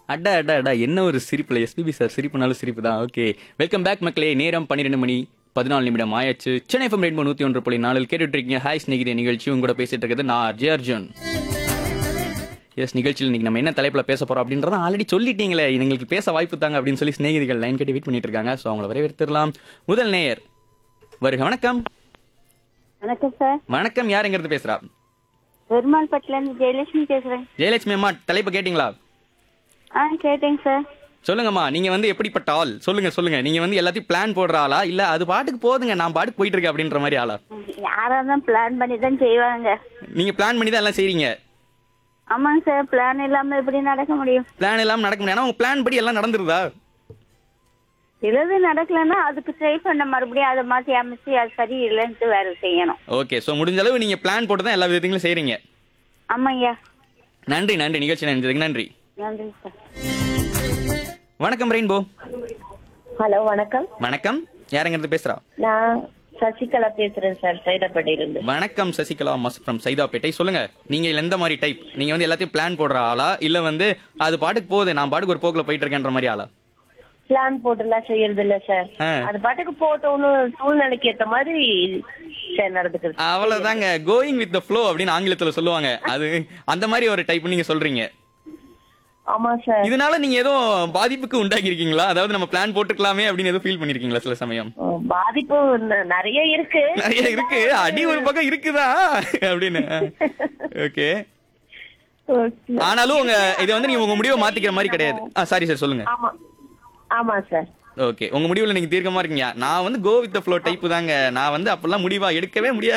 அடா அடா அடா என்ன ஒரு சிரிப்புல எஸ்பிபி சார் சிரிப்புனாலும் சிரிப்பு தான் ஓகே வெல்கம் பேக் மக்களே நேரம் பன்னிரெண்டு மணி பதினாலு நிமிடம் ஆயாச்சு சென்னை எஃப்எம் ரெயின்போ நூத்தி ஒன்று புள்ளி நாலில் கேட்டுட்டு இருக்கீங்க ஹாய் ஸ்நேகிதே நிகழ்ச்சி உங்க கூட பேசிட்டு இருக்கிறது நான் அஜய் அர்ஜுன் எஸ் நிகழ்ச்சியில் இன்னைக்கு நம்ம என்ன தலைப்புல பேச போறோம் அப்படின்றத ஆல்ரெடி சொல்லிட்டீங்களே எங்களுக்கு பேச வாய்ப்பு தாங்க அப்படின்னு சொல்லி சிநேகிதிகள் லைன் கட்டி வெயிட் பண்ணிட்டு இருக்காங்க ஸோ அவங்கள வரவேற்றிடலாம் முதல் நேயர் வருக வணக்கம் வணக்கம் சார் வணக்கம் யாருங்கிறது பேசுறா பெருமாள்பட்டில இருந்து ஜெயலட்சுமி பேசுறேன் ஜெயலட்சுமி அம்மா தலைப்பு கேட்டிங்களா ஆ கேட்டேங்க சார் சொல்லுங்கம்மா நீங்க வந்து எப்படிப்பட்ட ஆள் சொல்லுங்க சொல்லுங்க நீங்க வந்து எல்லாத்தையும் பிளான் போடுற ஆளா இல்ல அது பாட்டுக்கு போதுங்க நான் பாட்டுக்கு போயிட்டு இருக்கேன் அப்படின்ற மாதிரி ஆளா யாரா தான் பிளான் பண்ணி தான் செய்வாங்க நீங்க பிளான் பண்ணி தான் எல்லாம் செய்றீங்க ஆமாங்க சார் பிளான் இல்லாம எப்படி நடக்க முடியும் பிளான் எல்லாம் நடக்க முடியாது ஆனா உங்க பிளான் படி எல்லாம் நடந்துருதா சிலது நடக்கலன்னா அதுக்கு ட்ரை பண்ண மறுபடியும் அதை மாத்தி அமைச்சு அது சரி இல்லைன்ட்டு வேற செய்யணும் ஓகே சோ முடிஞ்ச அளவு நீங்க பிளான் போட்டு தான் எல்லா விதத்தையும் செய்றீங்க ஆமாங்கய்யா நன்றி நன்றி நிகழ்ச்சி நன்றி நன்றி நன்றி சார் வணக்கம் ரெயின்போ ஹலோ வணக்கம் வணக்கம் யாருங்கிறது பேசுறா நான் சசிகலா பேசுறேன் சார் சைதாப்பேட்டையிலிருந்து வணக்கம் சசிகலா மஸ் ஃப்ரம் சைதாப்பேட்டை சொல்லுங்க நீங்க எந்த மாதிரி டைப் நீங்க வந்து எல்லாத்தையும் பிளான் போடுற ஆளா இல்ல வந்து அது பாட்டுக்கு போகுது நான் பாட்டுக்கு ஒரு போக்குல போயிட்டு இருக்கேன்ற மாதிரி ஆளா பிளான் போட்டுலாம் செய்யறது இல்ல சார் ஆ. அது பாட்டுக்கு போட்டோன்னு சூழ்நிலைக்கு ஏத்த மாதிரி சார் நடந்துக்கிறது அவ்வளவுதாங்க கோயிங் வித் த ஃப்ளோ அப்படின்னு ஆங்கிலத்துல சொல்லுவாங்க அது அந்த மாதிரி ஒரு டைப் நீங்க சொல்றீங்க ஆமா சார் இதனால நீங்க ஏதோ பாதிப்புக்கு உண்டாக்கி இருக்கீங்களா அதாவது நம்ம பிளான் போட்டுக்கலாமே அப்படின்னு ஏதோ ஃபீல் பண்ணிருக்கீங்களா சில சமயம் பாதிப்பு ந- நிறைய இருக்கு நிறைய இருக்கு அடி ஒரு பக்கம் இருக்குதா அப்படின்னு ஓகே Okay. ஆனாலும் உங்க இதை வந்து நீங்க உங்க முடிவை மாத்திக்கிற மாதிரி கிடையாது சாரி சார் சொல்லுங்க ஆமா ஆமா சார் ஓகே உங்க முடிவுல நீங்க தீர்க்கமா இருக்கீங்க நான் வந்து கோ வித் ஃப்ளோ டைப் தாங்க நான் வந்து அப்பெல்லாம் முடிவா எடுக்கவே முடியாது